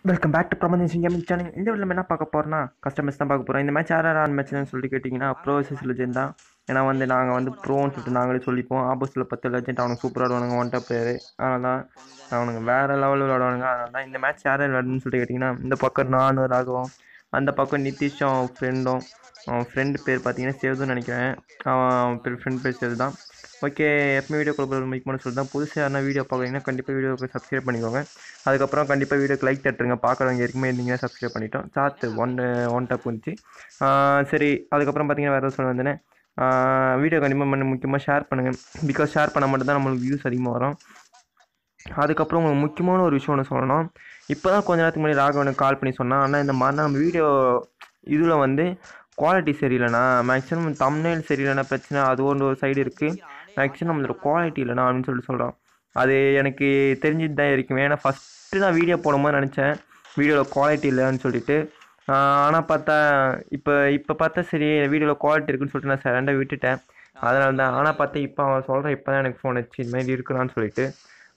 welcome back to Pramathan gaming channel இந்த video நம்ம என்ன பார்க்க போகிறோம்னா கஸ்டமர்ஸ் தான் பார்க்க போகிறோம் இந்த மேட்ச் யார் யார் மேட்ச்னு சொல்லிட்டு கேட்டிங்கன்னா ப்ரோ வர்சஸ் லெஜெண்ட் தான் ஏன்னா வந்து நாங்கள் வந்து ப்ரோன்னு சொல்லிட்டு நாங்களே சொல்லிப்போம் ஆப்போசிட்டில் பத்து லெஜெண்ட் அவனுக்கு சூப்பராக விடுவானுங்க ஒன் டாப் பிளேயர் அதனால தான் அவனுங்க வேறு லெவலில் விளையாடுவானுங்க அதனால தான் இந்த மேட்ச் யார் யார் விளையாடுன்னு சொல்லிட்டு கேட்டிங்கன்னா இந்த பக்கம் நானும் ராகவும் அந்த பக்கம் நிதிஷும் அவன் ஃப்ரெண்டும் அவன் ஃப்ரெண்டு பேர் பார்த்தீங்கன்னா சேதுன்னு நினைக்கிறேன் அவன் பேர் ஃப்ரெண்ட் பேர் சேது தான் ஓகே எப்பவுமே வீடியோ கால் மேக் பண்ண சொல்லி தான் புதுசாக யாரா வீடியோ பார்க்குறீங்கன்னா கண்டிப்பாக வீடியோக்கு சப்ஸ்கிரைப் பண்ணிக்கோங்க அதுக்கப்புறம் கண்டிப்பாக வீடியோக்கு லைக் தட்டுருங்க பார்க்குறவங்க இருக்குமே இருந்தீங்கன்னா சப்ஸ்கிரைப் பண்ணிட்டோம் சாத்து ஒன் ஒன் டப் வந்துச்சு ஆஹ் சரி அதுக்கப்புறம் பார்த்தீங்கன்னா வேறு சொல்ல வந்தேனே வீடியோ கண்டிப்பாக பண்ண முக்கியமாக ஷேர் பண்ணுங்கள் பிகாஸ் ஷேர் பண்ண மட்டும் தான் நம்மளுக்கு வியூஸ் அதிகமாக வரும் அதுக்கப்புறம் உங்களுக்கு முக்கியமான ஒரு விஷயம் ஒன்று சொல்லணும் இப்போ தான் கொஞ்ச நேரத்துக்கு முன்னாடி ராகவனுக்கு கால் பண்ணி சொன்னான் ஆனால் இந்த மாதிரி நம்ம வீடியோ இதில் வந்து குவாலிட்டி சரியில்லைண்ணா மேக்ஸிமம் தம்னேல் சரியில்லைனா பிரச்சனை அது ஒன்று ஒரு சைடு இருக்குது மேக்ஸிமம் நம்மளோட குவாலிட்டி இல்லைண்ணா அப்படின்னு சொல்லிட்டு சொல்கிறான் அது எனக்கு தெரிஞ்சுட்டு தான் இருக்குமே ஏன்னா ஃபஸ்ட்டு நான் வீடியோ போடும்போது நினச்சேன் வீடியோவில் குவாலிட்டி இல்லைன்னு சொல்லிட்டு ஆனால் பார்த்தா இப்போ இப்போ பார்த்தா சரி வீடியோவில் குவாலிட்டி இருக்குன்னு சொல்லிட்டு நான் சரண்டாக விட்டுட்டேன் அதனால தான் ஆனால் பார்த்தா இப்போ அவன் சொல்கிறேன் இப்போ தான் எனக்கு ஃபோன் வச்சு இது மாதிரி இருக்குறான்னு சொல்லிட்டு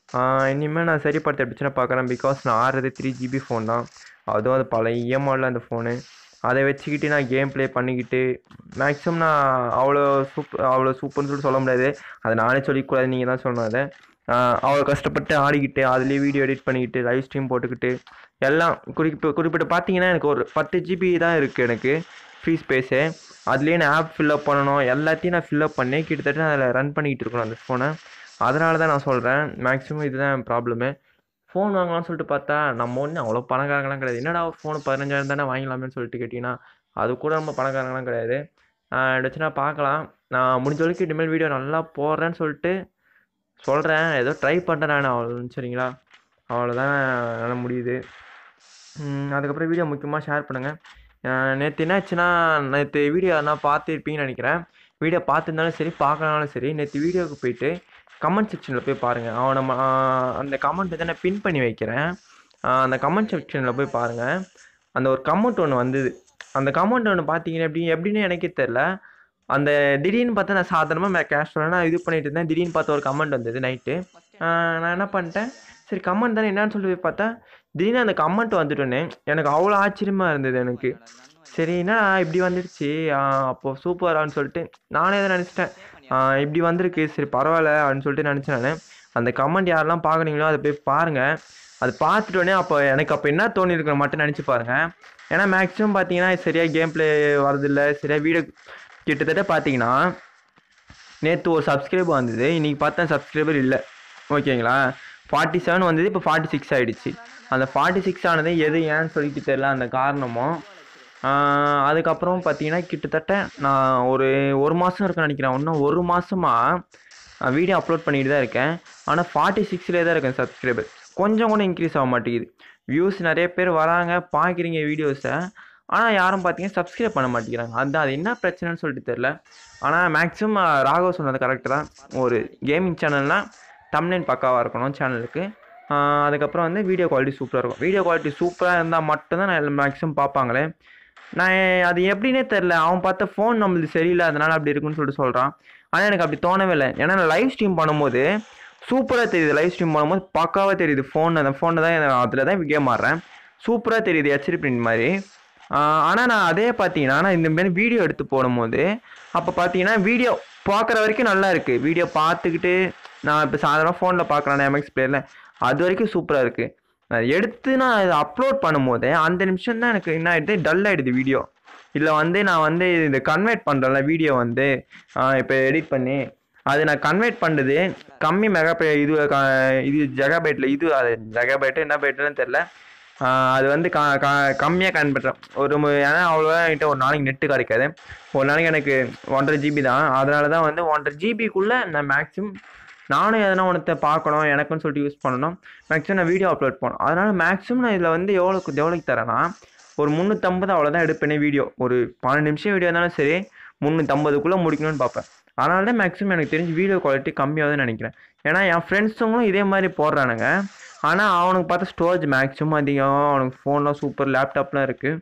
இனிமேல் நான் சரிப்படுத்த எப்படிச்சுன்னா பார்க்குறேன் பிகாஸ் நான் ஆடுறது த்ரீ ஜிபி ஃபோன் தான் அதுவும் அது பழைய மாடல் அந்த ஃபோனு அதை வச்சுக்கிட்டு நான் கேம் ப்ளே பண்ணிக்கிட்டு மேக்ஸிமம் நான் அவ்வளோ சூப்பர் அவ்வளோ சூப்பர்னு சொல்லிட்டு சொல்ல முடியாது அதை நானே சொல்லிக்கூடாது நீங்கள் தான் சொல்லணும் அதை அவ்வளோ கஷ்டப்பட்டு ஆடிக்கிட்டு அதுலேயே வீடியோ எடிட் பண்ணிக்கிட்டு லைவ் ஸ்ட்ரீம் போட்டுக்கிட்டு எல்லாம் குறிப்பிட்டு குறிப்பிட்டு பார்த்தீங்கன்னா எனக்கு ஒரு பத்து ஜிபி தான் இருக்குது எனக்கு ஃப்ரீ ஸ்பேஸு அதுலேயே நான் ஆப் ஃபில்அப் பண்ணணும் எல்லாத்தையும் நான் ஃபில்அப் பண்ணி கிட்டத்தட்ட நான் அதில் ரன் பண்ணிக்கிட்டு இருக்கணும் அந்த ஃபோனை அதனால தான் நான் சொல்கிறேன் மேக்ஸிமம் இதுதான் ப்ராப்ளமு ஃபோன் வாங்கலாம்னு சொல்லிட்டு பார்த்தா நம்ம ஒன்றும் அவ்வளோ பணக்காரங்களாம் கிடையாது என்னடா ஃபோனு பதினஞ்சாயிரம் தானே வாங்கலாமேன்னு சொல்லிட்டு கேட்டிங்கன்னா அது கூட நம்ம பணக்காரங்களாம் கிடையாது வச்சுனா பார்க்கலாம் நான் முடிஞ்ச வரைக்கும் இனிமேல் வீடியோ நல்லா போடுறேன்னு சொல்லிட்டு சொல்கிறேன் ஏதோ ட்ரை பண்ணுறேன் நான் அவ்வளோ சரிங்களா அவ்வளோதான் என்னால் முடியுது அதுக்கப்புறம் வீடியோ முக்கியமாக ஷேர் பண்ணுங்கள் நேற்று என்னாச்சுன்னா நேற்று வீடியோ நான் பார்த்துருப்பீங்கன்னு நினைக்கிறேன் வீடியோ பார்த்துருந்தாலும் சரி பார்க்கலனாலும் சரி நேற்று வீடியோவுக்கு போயிட்டு கமெண்ட் செக்ஷனில் போய் பாருங்கள் அவனை ம- அந்த கமெண்ட் வந்து நான் பின் பண்ணி வைக்கிறேன் அந்த கமெண்ட் செக்ஷனில் போய் பாருங்கள் அந்த ஒரு கமெண்ட் ஒன்று வந்தது அந்த கமெண்ட் ஒன்று பார்த்தீங்கன்னா எப்படி எப்படின்னு எனக்கே தெரில அந்த திடீர்னு பார்த்தா நான் சாதாரணமாக கேஷுவலாக நான் இது பண்ணிட்டு இருந்தேன் திடீர்னு பார்த்த ஒரு கமெண்ட் வந்தது நைட்டு நான் என்ன பண்ணிட்டேன் சரி கமெண்ட் தானே என்னன்னு சொல்லி போய் பார்த்தா திடீர்னு அந்த கமெண்ட் வந்துட்டோன்னே எனக்கு அவ்வளோ ஆச்சரியமாக இருந்தது எனக்கு சரி என்னடா இப்படி வந்துடுச்சு அப்போ சூப்பரான்னு சொல்லிட்டு நானே தான் நினச்சிட்டேன் இப்படி வந்திருக்கு சரி பரவாயில்ல அப்படின்னு சொல்லிட்டு நினச்சேன் நான் அந்த கமெண்ட் யாரெல்லாம் பார்க்குறீங்களோ அதை போய் பாருங்கள் அது பார்த்துட்டோன்னே அப்போ எனக்கு அப்போ என்ன தோணியிருக்கிற மட்டும் நினச்சி பாருங்கள் ஏன்னா மேக்ஸிமம் பார்த்தீங்கன்னா சரியாக கேம் ப்ளே வரதில்லை சரியாக வீடியோ கிட்டத்தட்ட பார்த்தீங்கன்னா நேற்று ஒரு சப்ஸ்கிரைபர் வந்தது இன்றைக்கி பார்த்தா சப்ஸ்கிரைபர் இல்லை ஓகேங்களா ஃபார்ட்டி செவன் வந்தது இப்போ ஃபார்ட்டி சிக்ஸ் ஆகிடுச்சு அந்த ஃபார்ட்டி சிக்ஸ் ஆனது எது ஏன்னு சொல்லிட்டு தெரில அந்த காரணமும் ஆஹ் அதுக்கப்புறம் பார்த்தீங்கன்னா கிட்டத்தட்ட நான் ஒரு ஒரு மாதம் இருக்குன்னு நினைக்கிறேன் இன்னும் ஒரு மாதமாக வீடியோ அப்லோட் பண்ணிட்டு தான் இருக்கேன் ஆனால் ஃபார்ட்டி சிக்ஸ்லேயே தான் இருக்கேன் சப்ஸ்கிரைபர் கொஞ்சம் கூட இன்க்ரீஸ் ஆக மாட்டேங்குது வியூஸ் நிறைய பேர் வராங்க பார்க்குறீங்க வீடியோஸை ஆனால் யாரும் பார்த்தீங்கன்னா சப்ஸ்கிரைப் பண்ண மாட்டேங்கிறாங்க அதுதான் அது என்ன பிரச்சனைன்னு சொல்லிட்டு தெரில ஆனால் மேக்ஸிமம் ராகவ் சொன்னது கரெக்டு தான் ஒரு கேமிங் சேனல்னால் தம்னைன் பக்காவாக இருக்கணும் சேனலுக்கு அதுக்கப்புறம் வந்து வீடியோ குவாலிட்டி சூப்பராக இருக்கும் வீடியோ குவாலிட்டி சூப்பராக இருந்தால் மட்டும்தான் நான் மேக்ஸிமம் பார்ப்பாங்களே நான் அது எப்படின்னே தெரில அவன் பார்த்த ஃபோன் நம்மளுக்கு சரியில்லை அதனால் அப்படி இருக்குன்னு சொல்லிட்டு சொல்கிறான் ஆனால் எனக்கு அப்படி தோணவே இல்லை ஏன்னா நான் லைவ் ஸ்ட்ரீம் பண்ணும்போது சூப்பராக தெரியுது லைவ் ஸ்ட்ரீம் பண்ணும்போது பக்காவாக தெரியுது ஃபோன் அந்த ஃபோனில் தான் அதில் தான் கேம் ஆடுறேன் சூப்பராக தெரியுது ஹெச்டி பிரிண்ட் மாதிரி ஆனால் நான் அதே பார்த்தீங்கன்னா நான் இந்த மாதிரி வீடியோ எடுத்து போடும்போது அப்போ பார்த்தீங்கன்னா வீடியோ பார்க்குற வரைக்கும் நல்லா இருக்குது வீடியோ பார்த்துக்கிட்டு நான் இப்போ சாதாரண ஃபோனில் பார்க்குறேன் எம்எக்ஸ் பிளேயரில் அது வரைக்கும் சூப்பராக இருக்குது நான் எடுத்து நான் இதை அப்லோட் பண்ணும்போது அந்த நிமிஷம் தான் எனக்கு என்ன ஆகிடுது டல் ஆகிடுது வீடியோ இல்லை வந்து நான் வந்து இது கன்வெர்ட் பண்ணுறேன்ல வீடியோ வந்து இப்போ எடிட் பண்ணி அது நான் கன்வெர்ட் பண்ணுறது கம்மி மெகா இது க- இது ஜெகாபைட்டில் இது அது ஜெகாபைட்டு என்ன பைட்டுன்னு தெரில அது வந்து க க கம்மியாக கன் பண்ணுறேன் ஒரு மு- ஏன்னா அவ்வளோவா என்கிட்ட ஒரு நாளைக்கு நெட்டு கிடைக்காது ஒரு நாளைக்கு எனக்கு ஒன்றரை ஜிபி தான் அதனால தான் வந்து ஒன்றரை ஜிபிக்குள்ளே நான் மேக்ஸிமம் நானும் எதனா ஒன்றத்தை பார்க்கணும் எனக்குன்னு சொல்லிட்டு யூஸ் பண்ணணும் மேக்ஸிமம் நான் வீடியோ அப்லோட் பண்ணணும் அதனால் மேக்ஸிமம் நான் இதில் வந்து எவ்வளோக்கு எவ்வளோக்கு தரேன்னா ஒரு முந்நூற்றம்பது அவ்வளோதான் எடுப்பேனே வீடியோ ஒரு பன்னெண்டு நிமிஷம் வீடியோ இருந்தாலும் சரி முந்நூற்றம்பதுக்குள்ளே முடிக்கணும்னு பார்ப்பேன் அதனால தான் மேக்ஸிமம் எனக்கு தெரிஞ்சு வீடியோ குவாலிட்டி கம்மியாகுதுன்னு நினைக்கிறேன் ஏன்னா என் ஃப்ரெண்ட்ஸுங்களும் இதே மாதிரி போடுறானுங்க ஆனால் அவனுக்கு பார்த்தா ஸ்டோரேஜ் மேக்ஸிமம் அதிகம் அவனுக்கு ஃபோன்லாம் சூப்பர் லேப்டாப்லாம் இருக்குது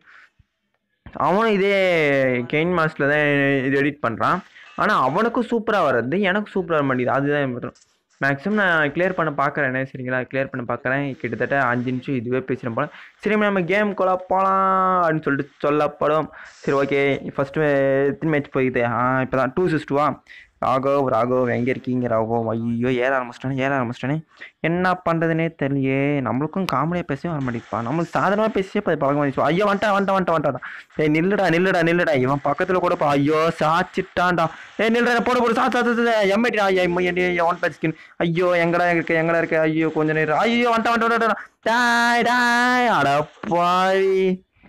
அவனும் இதே கெயின் மாஸ்டில் தான் இது எடிட் பண்ணுறான் ஆனால் அவனுக்கும் சூப்பராக வர்றது எனக்கு சூப்பராக வர மாட்டேங்குது அதுதான் மேக்ஸிமம் நான் கிளியர் பண்ண பார்க்குறேனே சரிங்களா கிளியர் பண்ண பார்க்குறேன் கிட்டத்தட்ட அஞ்சு நிமிஷம் இதுவே பேசிடும் போல சரி நம்ம கேம் கொள்ள போகலாம் அப்படின்னு சொல்லிட்டு சொல்லப்படும் சரி ஓகே ஃபஸ்ட்டு எத்தனை மேட்ச் போயிது ஆ இப்போ தான் டூ சிக்ஸ் டூவா ராகவ் ராகவ் எங்கே இருக்கீங்க ராகவ் ஐயோ ஏற ஆரம்பிச்சிட்டானே ஏற ஆரம்பிச்சிட்டானே என்ன பண்ணுறதுனே தெரியலையே நம்மளுக்கும் காமெடியாக பேசவே வர மாட்டேங்குதுப்பா நம்மளுக்கு சாதாரணமாக பேசியே இப்போ பழக்கம் வந்துச்சு ஐயோ வந்துட்டான் வந்துட்டான் வந்துட்டான் வந்துட்டான் ஏய் நில்லுடா நில்லுடா நில்லுடா இவன் பக்கத்தில் கூட பா ஐயோ சாச்சிட்டான்டா ஏய் நில்லுடா போட போடு சாத்து சாத்து எம்ஐடி ஐயோ ஒன் பேட் ஸ்கின் ஐயோ எங்கடா இருக்கு எங்கடா இருக்கு ஐயோ கொஞ்ச நேரம் ஐயோ வந்துட்டான் வந்துட்டான் வந்துட்டான் டாய் டாய் அடப்பாவி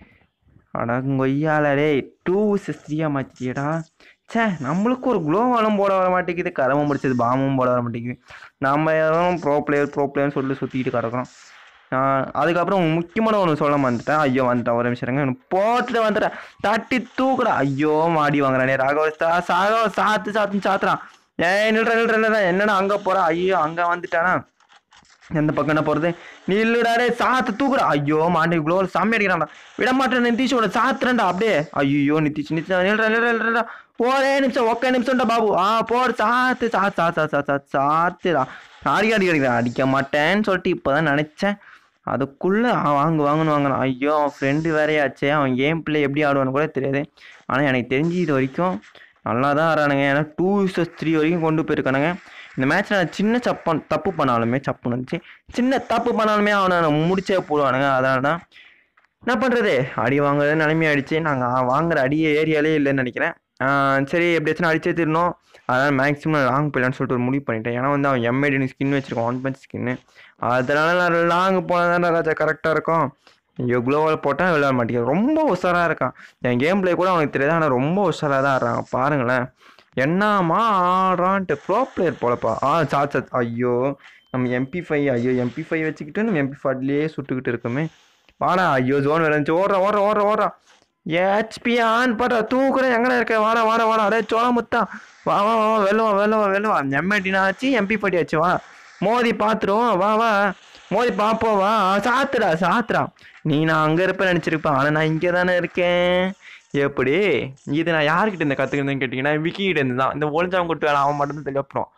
அடங்கொய்யாலே டூ சிக்ஸ்டியாக மாற்றியடா ச்சே நம்மளுக்கு ஒரு குளோவாலும் போட வர மாட்டேங்குது கரமும் முடிச்சது பாமும் போட வர மாட்டேங்குது நம்ம யாரும் ப்ரோ பிளேயர் ப்ரோ பிளேயர்னு சொல்லிட்டு சுற்றிக்கிட்டு கிடக்குறோம் ஆஹ் அதுக்கப்புறம் முக்கியமான ஒன்று சொல்ல வந்துட்டேன் ஐயோ வந்துட்டேன் ஒரு நிமிஷம் இருங்க இவனை போட்டுட்டு வந்துட்டேன் தட்டி தூக்குடா ஐயோ மாடி வாங்குறானே ராகவஸ்தா சாகவ சாத்து சாத்துன்னு சாத்துறான் ஏய் நில்ற நில்ற நில்ற என்னடா அங்கே போகிறா ஐயோ அங்கே வந்துட்டானா எந்த பக்கம் என்ன போகிறது நில்லுடாரே சாத்து தூக்குறா ஐயோ மாண்டி குளோ சாமி அடிக்கிறான்டா விட மாட்டேன் நிதிஷோட சாத்துறேன்டா அப்படியே ஐயோ நிதிஷ் நிதிஷ் நில்ற நில்ற நில்றா ஒரே நிமிஷம் ஒக்கே நிமிஷம்டா பாபு ஆ போடு சாத்து சாத்து சாத்து சாத்து சாத்து சாத்துடா அடிக்க அடிக்க அடிக்கிறேன் அடிக்க மாட்டேன்னு சொல்லிட்டு இப்போ தான் நினச்சேன் அதுக்குள்ளே வாங்கு வாங்கன்னு வாங்கினான் ஐயோ அவன் ஃப்ரெண்டு வேறையாச்சே அவன் கேம் பிள்ளை எப்படி ஆடுவான்னு கூட தெரியாது ஆனால் எனக்கு தெரிஞ்சு இது வரைக்கும் நல்லா தான் ஆடுறானுங்க ஏன்னா டூ விசஸ் த்ரீ வரைக்கும் கொண்டு போயிருக்கானுங்க இந்த மேட்ச்சில் நான் சின்ன சப்பம் தப்பு பண்ணாலுமே சப்புன்னு இருந்துச்சு சின்ன தப்பு பண்ணாலுமே அவனை நான் முடிச்சே போடுவானுங்க அதனால தான் என்ன பண்ணுறது அடி வாங்குறது நிலைமையாயிடுச்சு நாங்கள் வாங்குற அடியே ஏரியாலே இல்லைன்னு நினைக்கிறேன் ஆஹ் சரி எப்படியாச்சும் அடிச்சே தீரணும் அதனால் மேக்ஸிமம் லாங் போயிடலான்னு சொல்லிட்டு ஒரு முடிவு பண்ணிட்டேன் ஏன்னா வந்து அவன் எம்ஐடினு ஸ்கின் வச்சிருக்கான் ஒன் பஞ்ச் ஸ்கின்னு அதனால நான் லாங் போனால் தான் ராஜா கரெக்டாக இருக்கும் ஐயோ குளோவால் போட்டால் விளையாட மாட்டேங்குது ரொம்ப உஷாராக இருக்கான் என் கேம் பிளே கூட அவனுக்கு தெரியாது ஆனால் ரொம்ப உஷாராக தான் ஆடுறான் பாருங்களேன் என்னம்மா ஆடுறான்ட்டு ப்ரோ பிளேயர் போலப்பா ஆ சாத் சாத் ஐயோ நம்ம எம்பி ஃபைவ் ஐயோ எம்பி ஃபைவ் வச்சுக்கிட்டு நம்ம எம்பி ஃபார்ட்லேயே சுட்டுக்கிட்டு இருக்கோமே வாடா ஐயோ ஜோன் விளையாச்சு ஓடுறா ஓடுறா ஓடுறா ஓடுறா ஹெச்பி ஆன் பண்றா தூக்குறேன் எங்கடா இருக்க வாடா வாடா வாடா அடே சோள முத்தா வா வா வா வெல்லுவா வெல்லுவா வெல்லுவா எம்ஐடினா ஆச்சு எம்பி ஃபார்ட்டி ஆச்சு வா மோதி பார்த்துருவோம் வா வா மோதி பார்ப்போம் வா சாத்துடா சாத்துடா நீ நான் அங்கே இருப்பேன் நினச்சிருப்பேன் ஆனால் நான் இங்கே தானே இருக்கேன் எப்படி இது நான் யார்கிட்ட இந்த கற்றுக்கிறதுன்னு கேட்டிங்கன்னா விக்கிகிட்ட இருந்து தான் இந்த ஒளிஞ்சவன் கொட்டு வேலை அவன் மட்டும் தெரிய அப்புறம்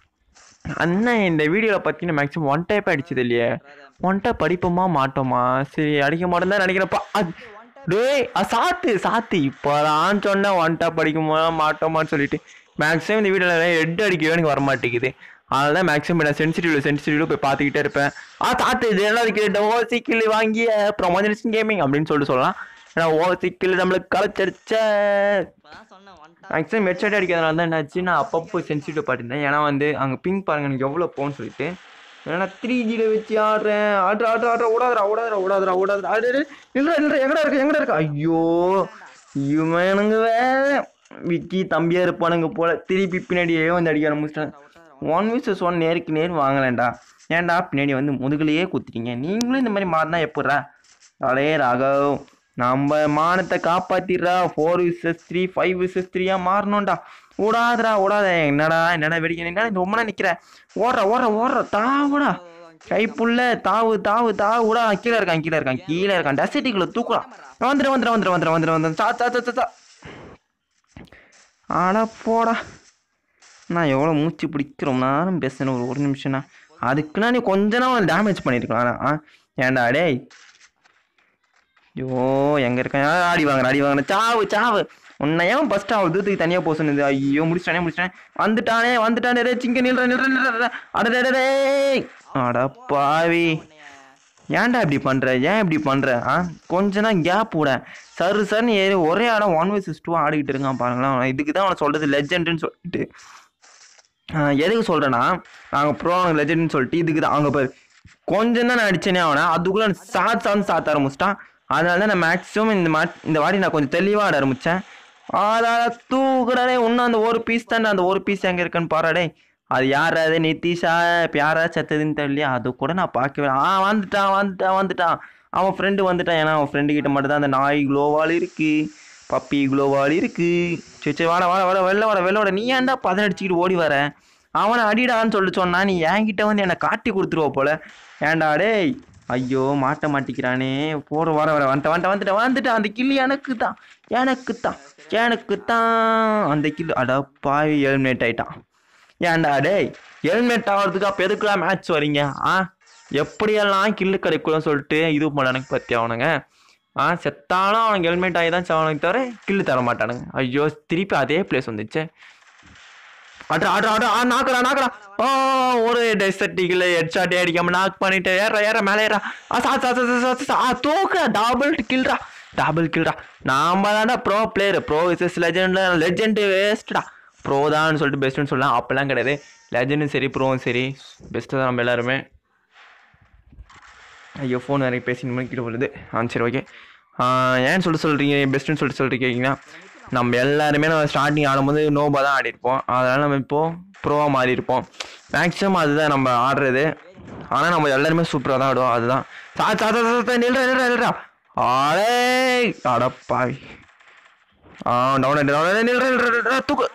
அண்ணன் இந்த வீடியோவில் பார்த்தீங்கன்னா மேக்ஸிமம் ஒன் டைப் அடிச்சது இல்லையே ஒன் டைப் அடிப்போமா மாட்டோமா சரி அடிக்க மாட்டோம் தான் நினைக்கிறப்பா அது டேய் அ, சாத்து சாத்து இப்போதான் சொன்னேன் ஒன் டைப் அடிக்குமா மாட்டோமான்னு சொல்லிட்டு மேக்ஸிமம் இந்த வீடியோவில் ஹெட் அடிக்கவே எனக்கு வர மாட்டேங்குது அதனால தான் மேக்ஸிமம் நான் சென்சிட்டிவ் சென்சிட்டிவ் போய் பார்த்துக்கிட்டே இருப்பேன் ஆ தாத்து இது எல்லாம் இருக்கு ஓ சீக்கிள் வாங்கிய ப்ரொமோஜன்ஸ் கேமிங் அப்படின்னு சொல்லிட்டு சொல்லலாம் ஏன்னா ஓ சீக்கிள் நம்மளுக்கு களைச்சரிச்ச இப்பதான் சொன்னேன் வந்துட்டான் மேக்ஸிமம் ஹெட்ஷாட் அடிக்கிறதுனால தான் என்னாச்சு நான் அப்பப்போ சென்சிட்டிவ் பாட்டிருந்தேன் ஏன்னா வந்து அங்கே பிங்க் பாருங்க எனக்கு எவ்வளோ போன்னு சொல்லிட்டு ஏன்னா த்ரீ ஜியில் வச்சு ஆடுறேன் ஆடுற ஆடுற ஆடுற ஓடாதரா ஓடாதரா ஓடாதரா ஓடாதரா ஆடு இல்லை இல்லை எங்கடா இருக்கு எங்கடா இருக்கு ஐயோ இவனுங்க வேற விக்கி தம்பியா இருப்பானுங்க போல திருப்பி பின்னாடியே வந்து அடிக்க ஆரம்பிச்சிட்டேன் ஒன் விசஸ் ஒன் நேருக்கு நேர் வாங்கலேன்டா ஏன்டா பின்னாடி வந்து முதுகுலையே குத்துட்டீங்க நீங்களும் இந்த மாதிரி மாறினா எப்பட்றா அலே ராகவ் நம்ம மானத்தை காப்பாத்திடுறா four versus three five versus த்ரீயா மாறணும்டா ஓடாதடா ஓடாத என்னடா என்னடா வெடிக்க என்னடா இந்த ரொம்ப நிக்கிற ஓடுற ஓடுற ஓடுற தாவுடா கைப்புள்ள தாவு தாவு தாவுடா கீழே இருக்கான் கீழே இருக்கான் கீழே இருக்கான் டெசர்ட்டிக்குள்ள தூக்குறான் வந்துடு வந்துடு வந்துடு வந்துடு வந்துடு வந்துடு சா சா சா சா ஆடா போடா நான் எவ்வளோ மூச்சு பிடிக்க ரொம்ப நேரம் பேசுனேன் ஒரு ஒரு நிமிஷம்னா அதுக்குன்னா நீ கொஞ்ச நாள் டேமேஜ் பண்ணியிருக்கலாம் ஆ ஏன்டா டேய் ஐயோ எங்கே இருக்கேன் ஆடி வாங்குறேன் ஆடி வாங்குறேன் சாவு சாவு உன்னை ஏன் ஃபஸ்ட் அவள் தூத்துக்கு தனியாக போக சொன்னது ஐயோ முடிச்சிட்டானே முடிச்சிட்டானே வந்துட்டானே வந்துட்டானே ரே சிங்க நில்ற நில்ற நில்ற அடடே அட பாவி ஏன்டா இப்படி பண்ற ஏன் இப்படி பண்ற ஆ கொஞ்ச நாள் கேப் விட சரு சருன்னு ஏறி ஒரே இடம் ஒன் வயசு டூ ஆடிக்கிட்டு இருக்கான் பாருங்களேன் இதுக்கு தான் அவனை சொல்றது லெஜெண்டுன்னு சொல்லிட்டு ஆ, எதுக்கு சொல்கிறேன்னா நாங்கள் ப்ரோ லெஜெண்ட்னு சொல்லிட்டு இதுக்கு தான் அவங்க பாரு கொஞ்சம் தான் நான் அடிச்சேனே அவனை அதுக்குள்ளே சாத் சாந்து சாத்த ஆரம்பிச்சிட்டான் அதனால தான் நான் மேக்ஸிமம் இந்த மா இந்த வாட்டி நான் கொஞ்சம் தெளிவாக ஆட ஆரம்பித்தேன் அதால தூக்குறாடே இன்னும் அந்த ஒரு பீஸ் தானே அந்த ஒரு பீஸ் எங்கே இருக்குன்னு பாராடே அது யார் அது நிதிஷா இப்போ யாரா செத்ததுன்னு தெரியலையா அது கூட நான் பார்க்கவே ஆ வந்துட்டான் வந்துட்டான் வந்துட்டான் அவன் ஃப்ரெண்டு வந்துட்டான் ஏன்னா அவன் ஃப்ரெண்டு கிட்ட மட்டும் தான் அந்த நாய் குளோவால் இருக்கு பப்பி குளோவால் இருக்கு சரி சரி வாட வாட வாட வெளில வாட வெளில வாட நீ ஏன்டா பதனடிச்சுக்கிட்டு ஓடி வர அவனை அடிடான்னு சொல்லிட்டு சொன்னா நீ என்கிட்ட வந்து என்னை காட்டி கொடுத்துருவ போல ஏன்டா டேய் ஐயோ மாட்ட மாட்டிக்கிறானே போற வர வர வந்துட்ட வந்துட்ட வந்துட்ட வந்துட்டு அந்த கில்லு எனக்கு தான் எனக்கு தான் எனக்கு தான் அந்த கில்லு அட பாவி எலிமினேட் ஆயிட்டான் ஏன்டா டேய் ஹெல்மெட் ஆகிறதுக்கு அப்போ எதுக்குலாம் மேட்ச் வரீங்க ஆ எப்படியெல்லாம் கில்லு கிடைக்கும்னு சொல்லிட்டு இது பண்ண எனக்கு பற்றி அவனுங்க ஆ செத்தாலும் அவனுக்கு ஹெல்மெட் ஆகி தான் அவனுக்கு தவிர கில்லு தர மாட்டானுங்க ஐயோ திருப்பி அதே பிளேஸ் வந்துச்சு ஆட்ரா ஆட்ரா ஆட்ரா ஆ நாக்குறா நாக்குறா ஓ ஒரு டெசர்ட்டிக்கில் ஹெட் ஷாட்டே அடிக்காம நாக் பண்ணிட்டு ஏற ஏற மேலே ஏறா ஆ சா சா சா சா சா ஆ தூக்குறா டபுள் கில்றா டபுள் கில்றா நாம தான்டா bro player bro versus legend legend வேஸ்ட்டா ப்ரோ தான் சொல்லிட்டு பெஸ்ட்டுன்னு சொல்லலாம் அப்போல்லாம் கிடையாது லெஜெண்டும் சரி ப்ரோவும் சரி பெஸ்ட்டு தான் நம்ம எல்லாருமே ஐயோ ஃபோன் நிறைய பேசி கீழே விழுது ஆ சரி ஓகே ஏன்னு சொல்லிட்டு சொல்கிறீங்க பெஸ்ட்டுன்னு சொல்லிட்டு சொல்லிருக்கீங்கன்னா நம்ம எல்லாருமே நம்ம ஸ்டார்டிங் ஆடும்போது நோபா தான் ஆடிருப்போம் அதனால் நம்ம இப்போது ப்ரோவாக மாறி இருப்போம் மேக்ஸிமம் அதுதான் நம்ம ஆடுறது ஆனால் நம்ம எல்லாருமே சூப்பராக தான் ஆடுவோம் அதுதான் சா சா சா சா, சா நில்றா நில்றா நில்றா ஆடே அடப்பாவி ஆ டவுன் டவுன் நில்றா நில்றா நில்றா தூக்கு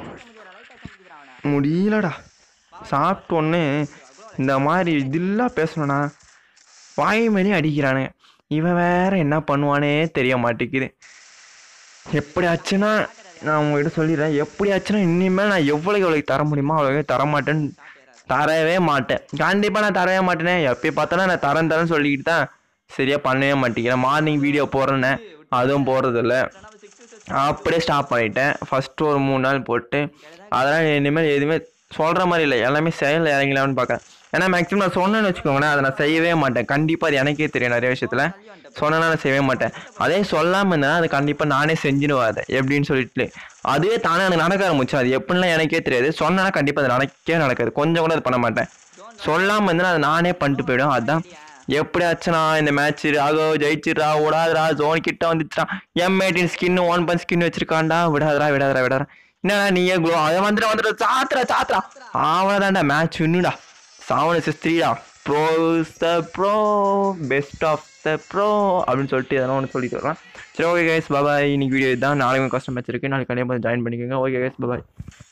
முடியலடா சாப்பிட்டோன்னே இந்த மாதிரி இதெல்லாம் பேசணும்னா வாய் மணி அடிக்கிறானுங்க இவன் வேற என்ன பண்ணுவானே தெரிய மாட்டேங்குது எப்படி ஆச்சுன்னா நான் உங்ககிட்ட சொல்லிடுறேன் எப்படி ஆச்சுன்னா இனிமேல் நான் எவ்வளோ எவ்வளோக்கு தர முடியுமோ அவ்வளோ தர மாட்டேன்னு தரவே மாட்டேன் கண்டிப்பாக நான் தரவே மாட்டேனே எப்போ பார்த்தாலும் நான் தரேன் தரேன்னு சொல்லிக்கிட்டு தான் சரியாக பண்ணவே மாட்டேங்கிறேன் மார்னிங் வீடியோ போடுறேன்னே அதுவும் போடுறதில்ல அப்படியே ஸ்டாப் பண்ணிட்டேன் ஃபஸ்ட்டு ஒரு மூணு நாள் போட்டு அதெல்லாம் இனிமேல் எதுவுமே சொல்கிற மாதிரி இல்லை எல்லாமே செயல் இறங்கலாம்னு பார்க்குறேன் ஏன்னா மேக்ஸிமம் நான் சொன்னேன்னு வச்சுக்கோங்களேன் அதை நான் செய்யவே மாட்டேன் கண்டிப்பாக அது எனக்கே தெரியும் நிறைய விஷயத்தில் சொன்னேன்னா நான் செய்யவே மாட்டேன் அதே சொல்லாமல் இருந்தேன்னா அது கண்டிப்பாக நானே செஞ்சிடுவேன் அதை எப்படின்னு சொல்லிட்டு அதுவே தானே எனக்கு நடக்க ஆரம்பிச்சு அது எப்படிலாம் எனக்கே தெரியாது சொன்னேன்னா கண்டிப்பாக அது நடக்கவே நடக்காது கொஞ்சம் கூட அது பண்ண மாட்டேன் சொல்லாமல் இருந்தால் அதை நானே பண்ணிட்டு போயிடும் அதுதான் எப்படியாச்சும் இந்த மேட்ச் ராகோ ஜெயிச்சிரா விடாதரா ஜோன் கிட்ட வந்துச்சுடா M eighteen skin one punch skin வச்சிருக்கான்டா விடாதரா விடாதரா விடாதரா என்னடா நீயே க்ளோ அதை வந்துட்டு வந்துட்டு சாத்துறா சாத்துறா அவனதான்டா மேட்ச் வின்னுடா செவன் சிக்ஸ் த்ரீடா bro the bro best of the bro அப்படின்னு சொல்லிட்டு எதனா ஒன்று சொல்லிட்டு வரலாம் சரி ஓகே கைஸ் பாபாய் இன்னைக்கு வீடியோ இதுதான் நாளைக்கு கஷ்டம் மேட்ச் இருக்குது நாளைக்கு கண்டிப்பாக ஜாயின் பண்ணிக்கோங்க ஓகே கைஸ் பாபாய்